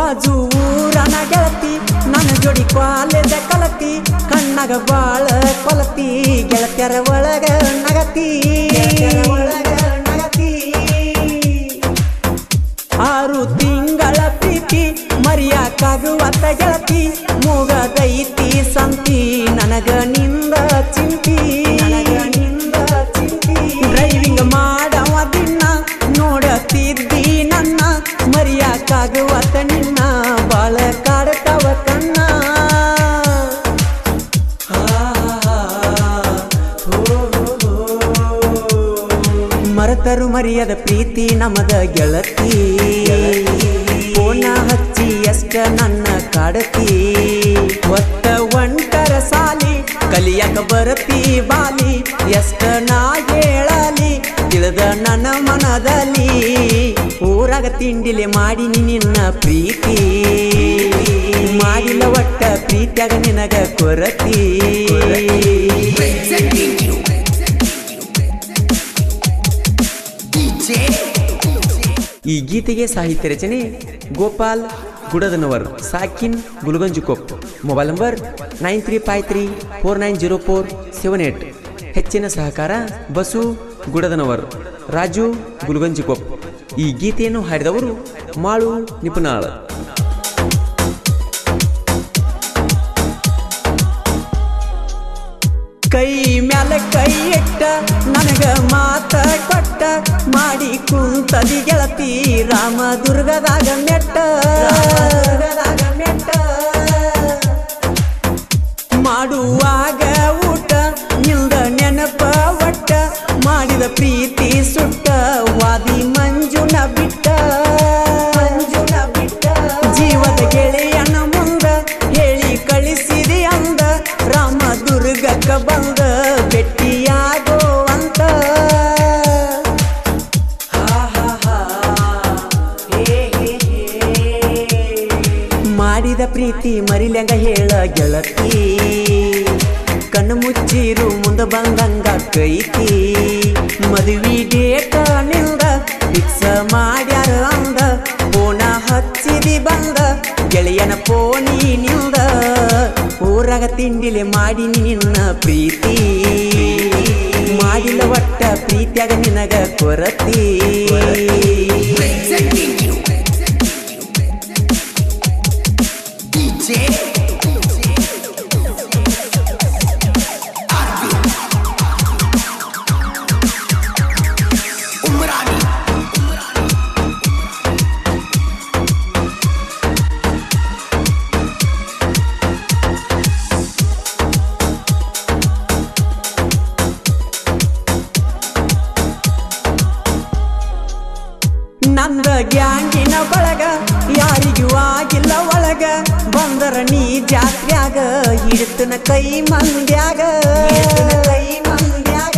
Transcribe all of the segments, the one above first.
ಬಾಜು ಊರನ ಗೆಳತಿ ನನ್ನ ಜೋಡಿ ಕಾಲೇಜ ಕಲತಿ ಕಣ್ಣಾಗ ಬಾಳ ಕೊಲತಿ ಗೆಳತ್ಯರ ಒಳಗ ನಗತಿ ಒಳಗ ನಗತಿ ಆರು ತಿಂಗಳ ಪ್ರೀತಿ ಮರಿಯಾಕಾಗುವತ್ತ ಗೆಳತಿ ಮೂಗದೈತಿ ಸಂತಿ ನನಗ ನಿಂದ ಚಿಂತಿ ನನಗ ನಿಂದ ಚಿಂತಿ ಡ್ರೈವಿಂಗ್ ಮಾಡವ ದಿನ ನೋಡತಿದ್ದಿ ನನ್ನ ಮರಿಯಾಕಾಗುವತ್ತ ನಿನ್ನ ಬಾಳ ಕಾಡ್ತಾವ ಕಣ್ಣ ಮರತರು ಮರಿಯದ ಪ್ರೀತಿ ನಮದ ಗೆಳತಿ ಫೋನ ಹಚ್ಚಿ ಎಷ್ಟ ನನ್ನ ಕಾಡತಿ ಒತ್ತ ಒಂಟರ ಸಾಲಿ ಕಲಿಯಕ ಬರತಿ ಬಾಲಿ ಎಷ್ಟ ನಾ ಹೇಳಲಿ ತಿಳಿದ ನನ್ನ ಮನದಲ್ಲಿ ಊರಾಗ ತಿಂಡಿಲೆ ಮಾಡಿನಿ ನಿನ್ನ ಪ್ರೀತಿ ಮಾಡಿಲ್ಲ ಒಟ್ಟ ಪ್ರೀತಿಯಾಗ ನಿನಗ ಕೊರತಿ Presenting you. DJ. ಈ ಗೀತೆಗೆ ಸಾಹಿತ್ಯ ರಚನೆ ಗೋಪಾಲ್ ಗುಡದನವರ್ ಸಾಕಿನ್ Gulganjikop mobile number nine three five three four nine zero four seven eight ಹೆಚ್ಚಿನ ಸಹಕಾರ ಬಸು ಗುಡದನವರ್ ರಾಜು ಗುಲ್ಗಂಜುಕೊಪ್ ಈ ಗೀತೆಯನ್ನು ಹಾಡಿದವರು ಮಾಳು ನಿಪುಣಾಳ್ ಕೈ ಮ್ಯಾಲ ಕೈ ಇಟ್ಟ ನನಗ ಮಾತ ಕೊಟ್ಟ ಮಾಡಿ ಕುಂತದಿ ಗೆಳತಿ ರಾಮ ದುರ್ಗದಾಗ ಮೆಟ್ಟ ದುರ್ಗದಾಗ ಮೆಟ್ಟ ಮಾಡುವಾಗ ಊಟ ನಿಲ್ದ ನೆನಪ ಒಟ್ಟ ಮಾಡಿದ ಪ್ರೀತಿ ಸುಟ್ಟ ವಾದಿ ಮಂಜುನ ಬಿಟ್ಟ ಮಂಜುನ ಬಿಟ್ಟ ಜೀವದ ಗೆಳೆಯನ ಮುಂದ ಹೇಳಿ ಕಳಿಸಿದೆ ಅಂದ ರಾಮ ದುರ್ಗಕ್ಕ ಬಂದ ಭೆಟ್ಟಿಯಾಗೋ ಅಂತ ಹಾ ಹಾ ಹಾ ಹೇ ಹೇ ಹೇ ಮಾಡಿದ ಪ್ರೀತಿ ಮರಿಲ್ಯಂಗ ಹೇಳ ಗೆಳತಿ ಕಣ್ಣು ಮುಚ್ಚಿರು ಮುಂದ ಬಂದಂಗ ಕೈತಿ ಮದುವೆ ಡೇಟ ನಿಲ್ದ ಫಿಕ್ಸ ಮಾಡ್ಯಾರ ಅಂದ ಫೋನ ಹಚ್ಚಿದಿ ಬಂದ ಗೆಳೆಯನ ಫೋನಿ ನಿಲ್ದ ಊರಾಗ ತಿಂಡಿಲೆ ಮಾಡಿನಿ ನಿನ್ನ ಪ್ರೀತಿ ಮಾಡಿಲ್ಲ ಒಟ್ಟ ಪ್ರೀತಿಯಾಗ ನಿನಗ ಕೊರತಿ Presenting you. DJ. Arvin. Umrani. ನಂದ ಗ್ಯಾಂಗಿನ ಬಳಗ ಯಾರಿಗೂ ಆಗಿಲ್ಲ ಒಳಗ ಬಂದರ ನೀ ಜಾತ್ರ್ಯಾಗ ಹಿಡ್ತನ ಕೈ ಮಂದ್ಯಾಗ ಕೈ ಮಂದ್ಯಾಗ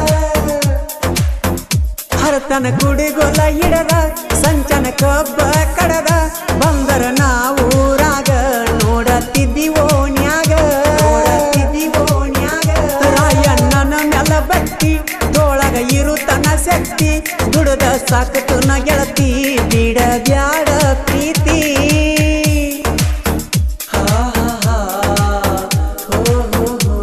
ಹರತನ ಕುಡಿಗೊಲ ಹಿಡದ ಸಂಚನ ಕಬ್ಬ ಕಡದ ಬಂದರ ನಾವೂರಾಗ ನೋಡತಿದ್ದೀವೋ ನ್ಯಾಗ ನೋಡತಿದ್ದೀವೋ ನ್ಯಾಗ ರಾಯಣ್ಣನ ಮೆಲ ಬಟ್ಟಿ ತೋಳಗ ಇರುತನ ಶಕ್ತಿ ದುಡದ ಸಾಕತುನ ಗೆಳತಿ ಬಿಡ ಬ್ಯಾಡ ಪ್ರೀತಿ ಹಾ ಹಾ ಹಾ ಹೋ ಹೋ ಹೋ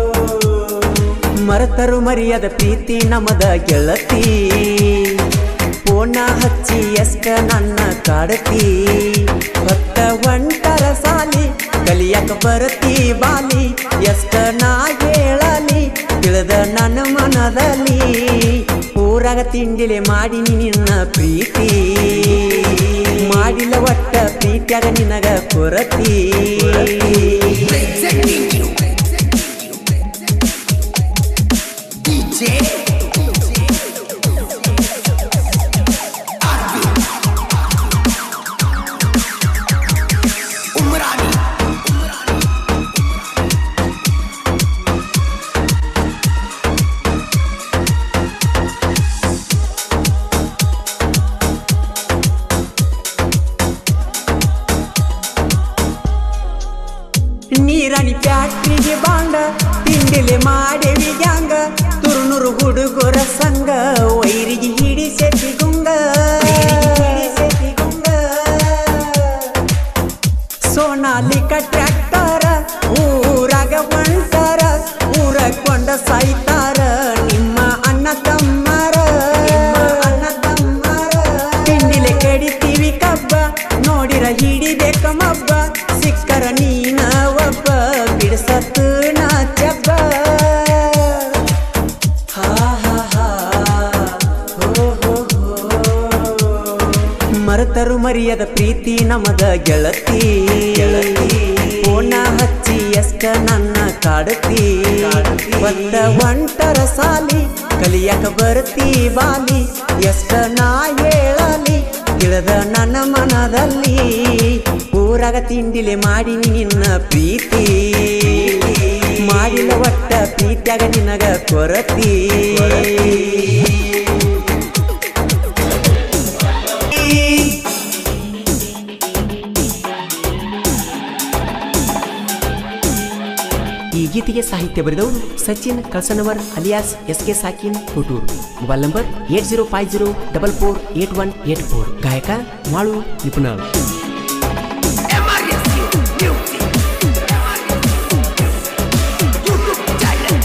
ಮರತರು ಮರಿಯದ ಪ್ರೀತಿ ನಮದ ಗೆಳತಿ ಫೋನ ಹಚ್ಚಿ ಎಷ್ಟ ನನ್ನ ಕಾಡತಿ ಹೊತ್ತ ಒಂಟರ ಸಾಲಿ ಕಲಿಯಕ ಬರತಿ ಬಾಲಿ ಎಷ್ಟ ನಾ ಹೇಳಲಿ ತಿಳಿದ ನನ್ನ ಮನದಲ್ಲಿ ಊರಾಗ ತಿಂಡಿಲೆ ಮಾಡಿನಿ ನಿನ್ನ ಪ್ರೀತಿ ಮಾಡಿಲ್ಲ ಒಟ್ಟ ಪ್ರೀತಿಯಾಗ ನಿನಗ ಕೊರತಿ Presenting you. DJ. Arvin. Umrani. ನೀರನಿ ಫ್ಯಾಕ್ಟ್ರಿಗೆ ಬಾಂಡ ತಿಂಡಿಲೆ ಮಾಡೇವಿ ಗ್ಯಾಂಗ ತುರುನೂರು ಹುಡುಗರ ಸಂಗ ವೈರಿಗೆ ಹಿಡಿಸೆತಿ ಗುಂಗ ಸಾಯ್ತಾರ ನಿಮ್ಮ ಅಣ್ಣ ತಮ್ಮರ ಅಣ್ಣ ತಮ್ಮರ ತಿಂಡಿಲೆ ಕಡಿತೀವಿ ಕಬ್ಬ ನೋಡಿರ ಹಿಡಿಬೇಕ ಮಬ್ಬ ಸಿಕ್ಕರ ನೀನ ಒಬ್ಬ ಬಿಡಿಸತ್ತು ನಾ ಚಬ್ಬ ಹಾ ಹಾ ಹಾ ಹೋ ಹೋ ಹೋ ಮರೆತರು ಮರಿಯದ ಪ್ರೀತಿ ನಮದ ಗೆಳತಿ ಪೋಣ ಹಚ್ಚಿ ಎಷ್ಟ ನನ್ನ ಕಾಡತಿ ಒಂದ ಒಂಟರ ಸಾಲಿ ಕಲಿಯಕ ಬರ್ತಿ ಬಾಲಿ ಎಷ್ಟ ನಾ ಹೇಳಲಿ ತಿಳಿದ ನನ್ನ ಮನದಲ್ಲಿ ಊರಾಗ ತಿಂಡಿಲೆ ಮಾಡಿ ನಿನ್ನ ಪ್ರೀತಿ ಮಾಡಿಲ್ಲ ಒಟ್ಟ ಪ್ರೀತ್ಯಾಗ ನಿನಗ ಕೊರತಿ ಈ ಗೀತೆಗೆ ಸಾಹಿತ್ಯ ಬರೆದವರು Sachin Kalsanavar alias S K ಸಾಕಿನ್ Hutur mobile number eight zero five zero double four eight one eight four ಗಾಯಕ Malu Nipunal MRSU Music. YouTube channel.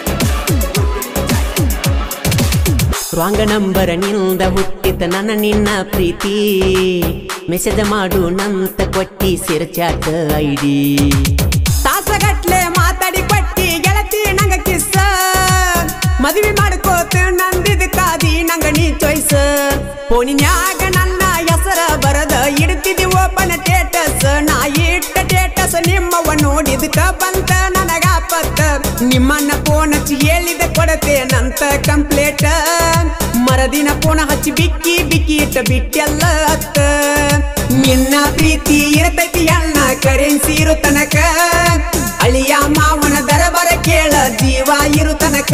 Wrong number ನಿಂದ ಹುಟ್ಟಿತ ನನ್ನ ನಿನ್ನ ಪ್ರೀತಿ ಮೆಸೇಜ್ ಮಾಡು ನಂತ ಕೊಟ್ಟಿ ಸಿರಚಾಟ ಐಡಿ ತಾಸಗಟ್ಲೆ ಮಾತಾಡಿ ಕೊಟ್ಟಿ ಗೆಳತಿ ನಂಗ ಕಿಸ್ಸ ಮದುವೆ ಮಾಡ್ಕೋತ ನಂದಿದ ಕಾದಿ ನಂಗ ನೀ ಚಾಯ್ಸ್ ಫೋನಿನ್ಯಾಗ ನನ್ನ ಹೆಸರ ಬರದ ಇಡ್ತಿದಿ ಓಪನ್ ಟೇಟಸ್ ನಾ ಇಟ್ಟ ಟೇಟಸ್ ನಿಮ್ಮವ ನೋಡಿದಕ ಬಂತ ನನಗ ಪತ್ತ ನಿಮ್ಮನ್ನ ಫೋನ್ ಹಚ್ಚಿ ಹೇಳಿದ ಕೊಡತೇನಂತ ಕಂಪ್ಲೇಟ ಮರದಿನ ಫೋನ್ ಹಚ್ಚಿ ಬಿಕ್ಕಿ ಬಿಕ್ಕಿ ಇಟ್ಟ ಬಿಟ್ಟೆಲ್ಲ ಅತ್ತ ನಿನ್ನ ಪ್ರೀತಿ ಇರತೈತಿ ಅಣ್ಣ ಕರೆನ್ಸಿ ಇರು ತನಕ ಅಳಿಯ ಮಾವನ ದರಬರ ಕೇಳ ಜೀವ ಇರು ತನಕ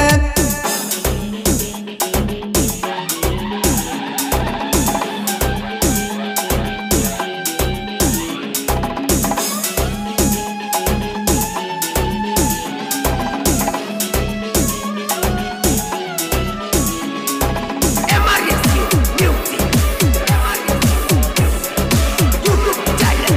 MRSU Music. YouTube channel.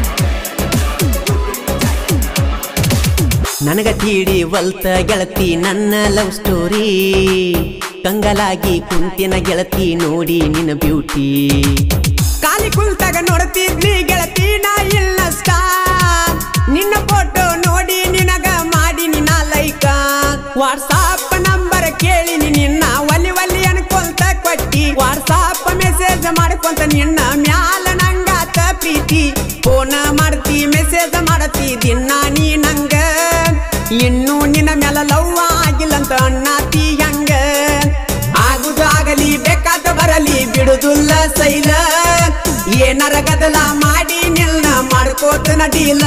ನನಗ ತೀಡಿ ವಲ್ತ ಗೆಳತಿ ನನ್ನ ಲವ್ ಸ್ಟೋರಿ ಕಂಗಲಾಗಿ ಕುಂತಿನ ಗೆಳತಿ ನೋಡಿ ನಿನ್ನ ಬ್ಯೂಟಿ ಕಾಲಿ ಕುಲ್ತಾಗ ನೋಡ್ತಿದ್ನಿ ಗೆಳತಿ ನಾ ಇಲ್ಲ ಸ್ಟಾರ್ ನಿನ್ನ ಫೋಟೋ ನೋಡಿ ನಿನಗ ಮಾಡಿ ನಿನ್ನ ಲೈಕ ವಾಟ್ಸಾಪ್ ನಂಬರ್ ಕೇಳಿನಿ ನಿನ್ನ ಒಲಿ ಒಲಿ ಅನ್ಕೊಂತ ಕೊಟ್ಟಿ ವಾಟ್ಸಾಪ್ ಮೆಸೇಜ್ ಮಾಡ್ಕೊಂತ ನಿನ್ನ ಮ್ಯಾಲ ನಂಗಾತ ಪ್ರೀತಿ ಫೋನ್ ಮಾಡ್ತಿ ಮೆಸೇಜ್ ಮಾಡತಿ ದಿನ ನೀ ನಂಗ ಇನ್ನು ನಿನ್ನ ಮ್ಯಾಲ ಲವ್ ಆಗಿಲ್ಲಂತ ಅಣ್ಣಾತಿ ಹಂಗ ಆಗುದು ಆಗಲಿ ಬೇಕಾದ ಬರಲಿ ಬಿಡುದಿಲ್ಲ ಸೈಲ ಏನಾರ ಗದಲ ಮಾಡಿ ನಿಲ್ನ ಮಾಡ್ಕೋತ ನಡೀಲ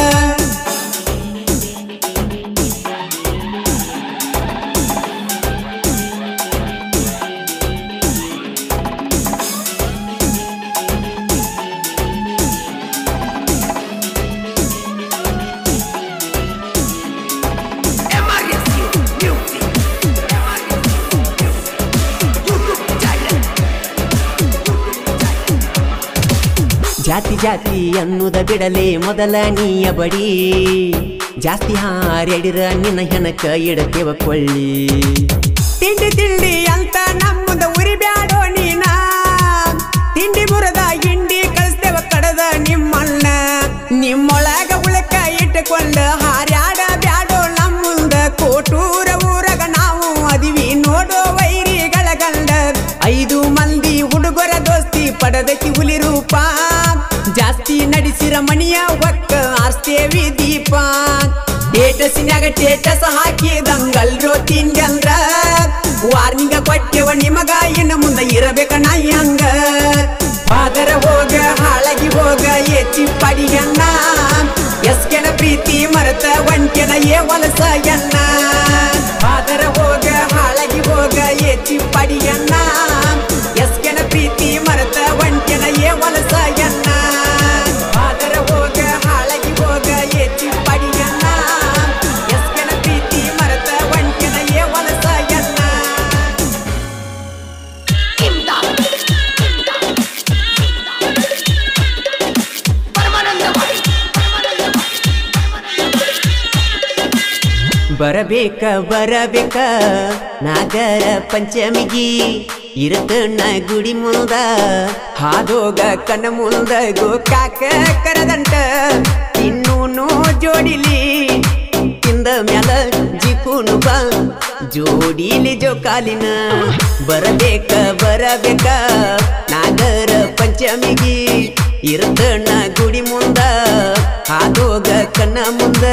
MRSU Music. YouTube channel. ಜಾತಿ ಜಾತಿ ಅನ್ನುದ ಬಿಡಲೆ ಮೊದಲ ನೀಯ ಬಡಿ ಜಾಸ್ತಿ ಹಾರ್ಯಾಡಿರ ನಿನ್ನ ಹೆಣಕ ಇಡತೇವ ಕೊಳ್ಳಿ ತಿಂಡಿ ತಿಂಡಿ ಅಂತ ನಮ್ಮದ ಉರಿ ಬ್ಯಾಡೋ ನೀನ ತಿಂಡಿ ಮುರದ ಹಿಂಡಿ ಕಳಿಸ್ತೇವ ಕಡದ ನಿಮ್ಮಣ್ಣ ನಿಮ್ಮೊಳಗ ಉಳಕ ಇಟ್ಟುಕೊಂಡ ಹಾರ್ಯಾಡ ಬ್ಯಾಡೋ ನಮ್ಮುಂದ ಕೋಟೂರ ಊರಗ ನಾವು ಅದಿವಿ ನೋಡೋ ವೈರಿಗಳ ಗಂಡ ಐದು ಮಂದಿ ಹುಡುಗರ ದೋಸ್ತಿ ಪಡದಕಿ ಹುಲಿ ರೂಪ ಜಾಸ್ತಿ ನಡೆಸಿರ ಮಣಿಯ ಒಕ್ಕ ಆರ್ತೇವಿ ದೀಪ ಟೇಟಸಿನ್ಯಾಗ ಟೇಟಸ್ ಹಾಕಿದಂಗಲ್ರೋ ತಿಂಗಂದ್ರ ವಾರ್ನಿಂಗ ಕೊಟ್ಟೆವ ನಿಮಗ ಇನ್ನು ಮುಂದೆ ಇರಬೇಕ ನಾಯಿ ಹಂಗ ಫಾದರ ಹೋಗ ಹಾಳಾಗಿ ಹೋಗ ಎಚ್ಚಿ ಪಡಿಯನ್ನ ಎಸ್ಕೆನ ಪ್ರೀತಿ ಮರತ ಒಂಟೆನ ಏ ವಲಸ ಎನ್ನ ಫಾದರ ಹೋಗ ಹಾಳಾಗಿ ಹೋಗ ಎಚ್ಚಿ ಪಡಿಯನ್ನ ಎಸ್ಕೆನ ಪ್ರೀತಿ ಮರತ ಒಂಟೆನ ಏ ವಲಸ ಎನ್ನ ಫಾದರ ಹೋಗ ಹಾಳಾಗಿ ಹೋಗ ಎಚ್ಚಿ ಪಡಿಯನ್ನ ಎಸ್ಕೆನ ಪ್ರೀತಿ ಮರತ ಒಂಟೆನ ಏ ವಲಸ ಎನ್ನ Imdad. ಬರಬೇಕ ಬರಬೇಕ ನಾಗರ ಪಂಚಮಿಗಿ ಇರತಣ್ಣ ಗುಡಿ ಮುಂದ ಹಾದೋಗ ಕಣ್ಣ ಮುಂದ ಗೋಕಾಕ ಕರದಂಟ ಇನ್ನೂನು ಜೋಡಿಲಿ ತಿಂದ ಮ್ಯಾಲ ಜಿಪುನು ಬಾ ಜೋಡಿಲಿ ಜೋಕಾಲಿನ ಬರಬೇಕ ಬರಬೇಕ ನಾಗರ ಪಂಚಮಿಗಿ ಇರತಣ್ಣ ಗುಡಿ ಮುಂದ ಹಾದೋಗ ಕಣ್ಣ ಮುಂದ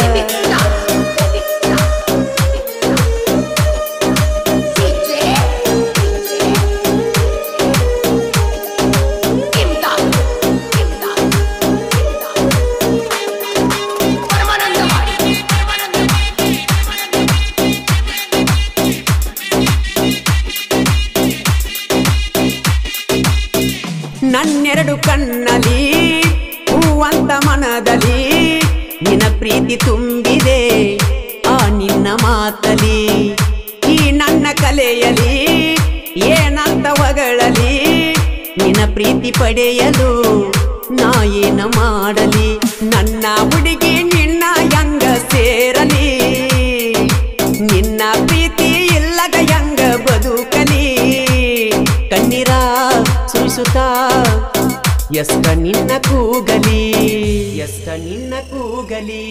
ನನ್ನೆರಡು ಕಣ್ಣಲ್ಲಿ ಹೂವಂತ ಮನದಲ್ಲಿ ನಿನ್ನ ಪ್ರೀತಿ ತುಂಬಿದೆ ಆ ನಿನ್ನ ಮಾತಲಿ ಈ ನನ್ನ ಕಲೆಯಲಿ ಏನಂತ ಹೊಗಳಲಿ ನಿನ್ನ ಪ್ರೀತಿ ಪಡೆಯಲು ನಾ ಏನ ಮಾಡಲಿ ನನ್ನ ಹುಡುಗಿ ನಿನ್ನ ಯಂಗ ಸೇರಲಿ ನಿನ್ನ ಪ್ರೀತಿ ಇಲ್ಲದ ಯಂಗ ಬದುಕಲಿ ಕಣ್ಣೀರ ಸುರಿಸುತ್ತಾ ಎಷ್ಟ ನಿನ್ನ ಕೂಗಲಿ ಎಷ್ಟ ನಿನ್ನ ಕೂಗಲಿ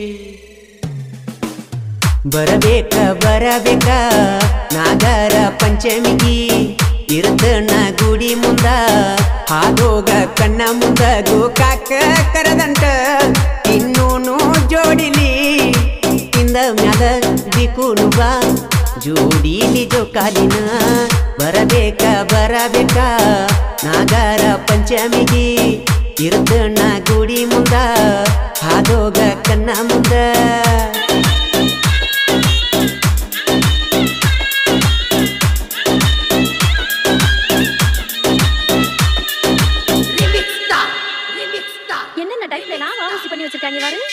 ಬರಬೇಕ ಬರಬೇಕ ನಾಗರ ಪಂಚಮಿಗಿ ಇರ್ತನ ಗುಡಿ ಮುಂದ ಹಾದೋಗ ಕಣ್ಣ ಮುಂದ ಗೋಕಾಕ ಕರದಂಟ ಇನ್ನೂನು ಜೋಡಿಲಿ ತಿಂದ ಮ್ಯಾಲ ದಿಕ್ಕುನು ಬಾ ಜೋಡಿಲಿ ಜೋಕಾಲಿನ ಬರಬೇಕ ಬರಬೇಕ ನಾಗರ ಪಂಚಮಿಗಿ ಇರ್ತನ ಗುಡಿ ಮುಂದ ಹಾದೋಗ ಕಣ್ಣ ಮುಂದ என்னென்ன டைப்ல எல்லாம் வாசி பண்ணி வச்சிருக்காங்க பாரு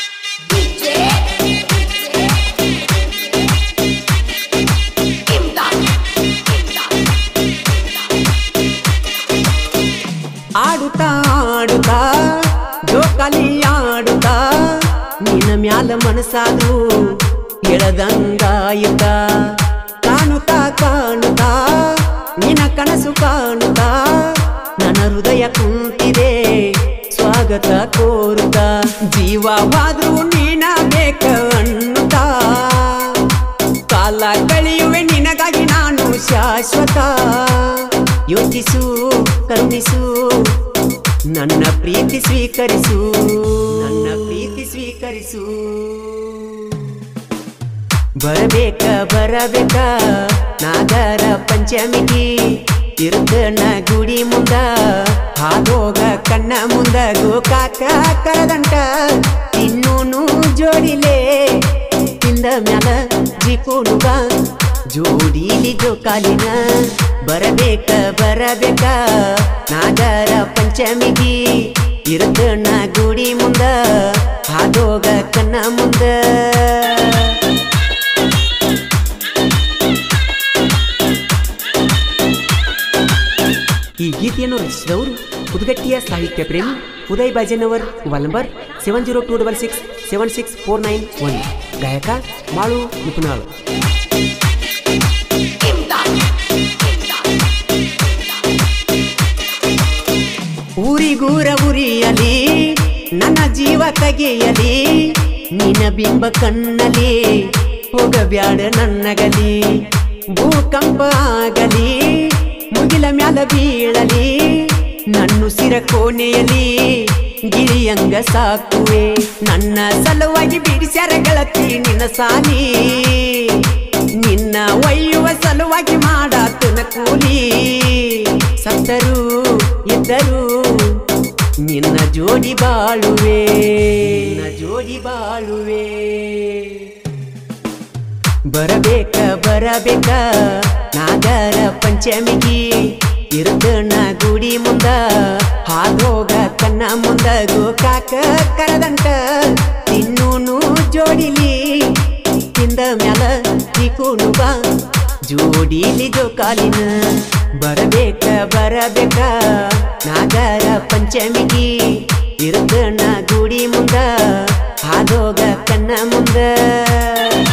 ಆಡುತ್ತಾ ಆಡುತ್ತಾ ಜೋಕಾಲಿ ಆಡುತ್ತಾ ನಿನ್ನ ಮ್ಯಾಲ ಮನಸ್ಸಾದು ಎಳದಂಗಾಯುತ್ತ ಕಾಣುತ್ತಾ ಕಾಣುತ್ತಾ ನಿನ್ನ ಕನಸು ಕಾಣುತ್ತಾ ನನ್ನ ಹೃದಯ ಕುಂತಿದೆ ಸ್ವಾಗತ ಕೋರುತ್ತ ಜೀವವಾದ್ರೂ ನೀನ ಬೇಕ ಅನ್ನುತ್ತಾ ಕಾಲ ಕಳೆಯುವೆ ನಿನಗಾಗಿ ನಾನು ಶಾಶ್ವತ ಯೋಚಿಸು ಕರುಣಿಸು ನನ್ನ ಪ್ರೀತಿ ಸ್ವೀಕರಿಸು ನನ್ನ ಪ್ರೀತಿ ಸ್ವೀಕರಿಸು ಬರಬೇಕ ಬರಬೇಕ ನಾಗರ ಪಂಚಮಿಗಿ ಇರ್ತನ ಗುಡಿ ಮುಂದ ಹಾದೋಗ ಕಣ್ಣ ಮುಂದ ಗೋಕಾಕ ಕರದಂಟ ಇನ್ನೂನು ಜೋಡಿಲೆ ತಿಂದ ಮ್ಯಾಲ ಜಿಪುನು ಬಾ ಜೋಡಿಲಿ ಜೋಕಾಲಿನ ಬರಬೇಕ ಬರಬೇಕ ನಾಗರ ಪಂಚಮಿಗಿ ಇರ್ತನ ಗುಡಿ ಮುಂದ ಹಾದೋಗ ಕಣ್ಣ ಮುಂದ ಈ ಗೀತೆಯನ್ನು ರಚಿಸಿದವರು ಪುದುಗಟ್ಟಿಯ ಸಾಹಿತ್ಯ ಪ್ರೇಮಿ Uday Bajanavar mobile number seven zero two double six seven six four nine one ಗಾಯಕ ಮಾಳು ನಿಪುಣಾಳು ಊರಿಗೂರ ಉರಿಯಲಿ ನನ್ನ ಜೀವ ತೆಗೆಯಲಿ ನಿನ್ನ ಬಿಂಬ ಕಣ್ಣಲಿ ಹೋಗಬ್ಯಾಡ ನನ್ನಗಲಿ ಭೂಕಂಪ ಆಗಲಿ ಮುಗಿಲ ಮ್ಯಾಲ ಬೀಳಲಿ ನನ್ನುಸಿರ ಕೋಣೆಯಲಿ ಗಿರಿಯಂಗ ಸಾಕುವೆ ನನ್ನ ಸಲುವಾಗಿ ಬಿಡಿಸ್ಯಾರ ಗೆಳತಿ ನಿನ್ನ ಸಾಲಿ ನಿನ್ನ ಒಯ್ಯುವ ಸಲುವಾಗಿ ಮಾಡಾತನ ಕೂಲಿ ಸತ್ತರು ಇದ್ದರು ನಿನ್ನ ಜೋಡಿ ಬಾಳುವೆ ನಿನ್ನ ಜೋಡಿ ಬಾಳುವೆ ಬರಬೇಕ ಬರಬೇಕ ನಾಗರ ಪಂಚಮಿಗಿ ಇರ್ತನ ಗುಡಿ ಮುಂದ ಹಾದೋಗ ಕಣ್ಣ ಮುಂದ ಗೋಕಾಕ ಕರದಂಟ ಇನ್ನೂನು ಜೋಡಿಲಿ ತಿಂದ ಮ್ಯಾಲ ತಿಕುನು ಬಾ ಜೋಡಿಲಿ ಜೋಕಾಲಿನ ಬರಬೇಕ ಬರಬೇಕ ನಾಗರ ಪಂಚಮಿಗಿ ಇರ್ತನ ಗುಡಿ ಮುಂದ ಹಾದೋಗ ಕಣ್ಣ ಮುಂದ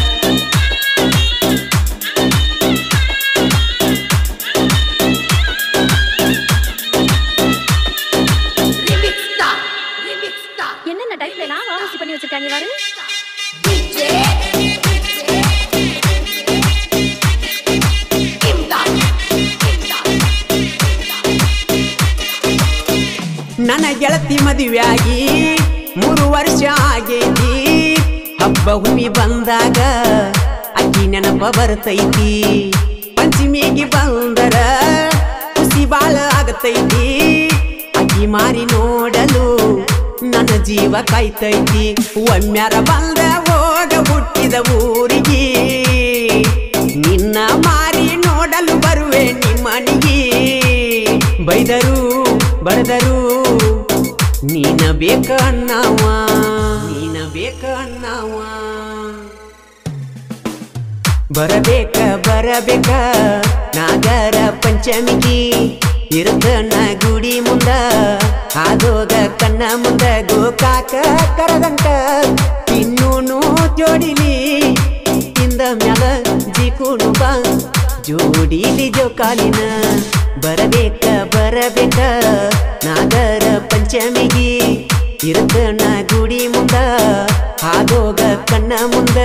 ಮದುವೆಯಾಗಿ ಮೂರು ವರ್ಷ ಆಗೈತಿ ಹಬ್ಬ ಹುಮ್ಮಿ ಬಂದಾಗ ಅಕ್ಕಿ ನೆನಪ ಬರ್ತೈತಿ ಪಂಚಮಿಗೆ ಬಂದರ ಖುಷಿ ಬಾಳ ಆಗತೈತಿ ಅಕ್ಕಿ ಮಾರಿ ನೋಡಲು ನನ್ನ ಜೀವ ಕಾಯ್ತೈತಿ ಒಮ್ಮ್ಯಾರ ಬಂದ ಹೋಗ ಹುಟ್ಟಿದ ಊರಿಗೆ ನಿನ್ನ ಮಾರಿ ನೋಡಲು ಬರುವೆ ನಿಮ್ಮನಿಗೆ ಬೈದರು ಬಡದರು ನೀನ ಬೇಕ ಅಣ್ಣವ ನೀನ ಬೇಕ ಅಣ್ಣವ ಬರಬೇಕ ಬರಬೇಕ ನಾಗರ ಪಂಚಮಿಗಿ ಇರುತ್ತಣ್ಣ ಗುಡಿ ಮುಂದ ಹಾದೋಗ ಕಣ್ಣ ಮುಂದ ಗೋಕಾಕ ಕರದಂಟ ತಿನ್ನೂನು ಜೋಡಿಲಿ ಇಂದ ಮ್ಯಾಲ ಜಿಕೂನು ಬಾ ಜೋಡಿಲಿ ಜೋಕಾಲಿನ ಬರಬೇಕ ಬರಬೇಕ ನಾಗರ ಪಂಚಮಿಗಿ ಇರುತ್ತಣ್ಣ ಗುಡಿ ಮುಂದ ಹಾದೋಗ ಕಣ್ಣ ಮುಂದ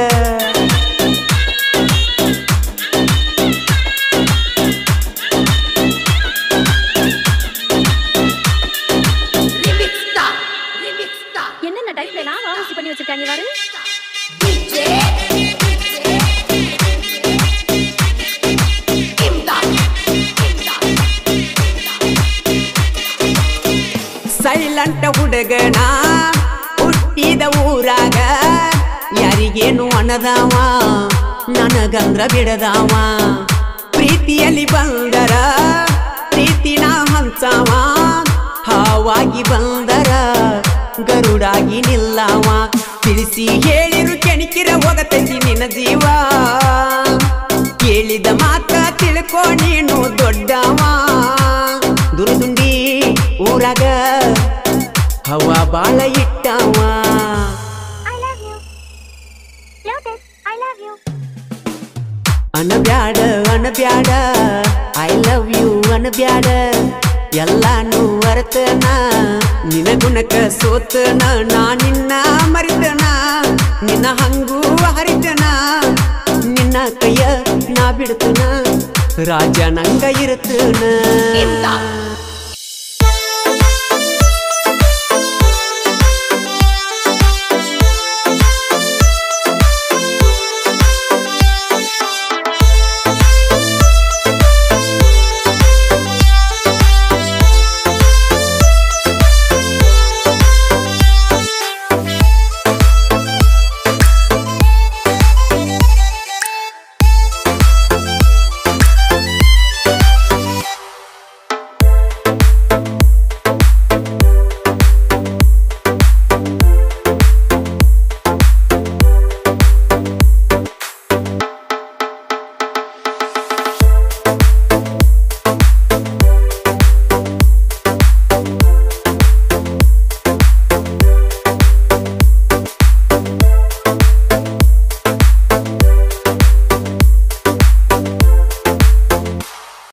Remix star, remix star. என்னென்ன டைப்ல எல்லாம் வாசி பண்ணி வச்சிருக்காங்க பாரு DJ, Imdad, Imdad. ಸೈಲೆಂಟ್ ಹುಡುಗನ ಹುಟ್ಟಿದ ಊರಾಗ ಯಾರಿಗೇನು ಅನ್ನದಾವ ನನಗಂದ್ರ ಬಿಡದಾವ ಪ್ರೀತಿಯಲ್ಲಿ ಬಂದರ ಪ್ರೀತಿನ ಹಂಚಾವ ಹಾವಾಗಿ ಬಂದರ ಗರುಡಾಗಿ ನಿಲ್ಲವ ತಿಳಿಸಿ ಹೇಳಿರು ಕೆಣಕಿರ ಹೋಗತೈತಿ ನಿನ್ನ ಜೀವ ಕೇಳಿದ ಮಾತ ತಿಳ್ಕೊ ನೀನು ದೊಡ್ಡವ ದುರ್ದುಂಡಿ ಊರಾಗ ಹವ ಬಾಳ ಇಟ್ಟವ I love you lotus I love you ಅನಬ್ಯಾಡ ಅನಬ್ಯಾಡ ಐ ಲವ್ ಯು ಅನಬ್ಯಾಡ ಎಲ್ಲಾನು ಅರತನ ನಿನ ಗುಣಕ ಸೋತನ ನಾ ನಿನ್ನ ಮರಿತನ ನಿನ್ನ ಹಂಗೂ ಹರಿತನ ನಿನ್ನ ಕೈಯ ನಾ ಬಿಡ್ತನ ರಾಜ ನಂಗ ಇರ್ತನ Imdad,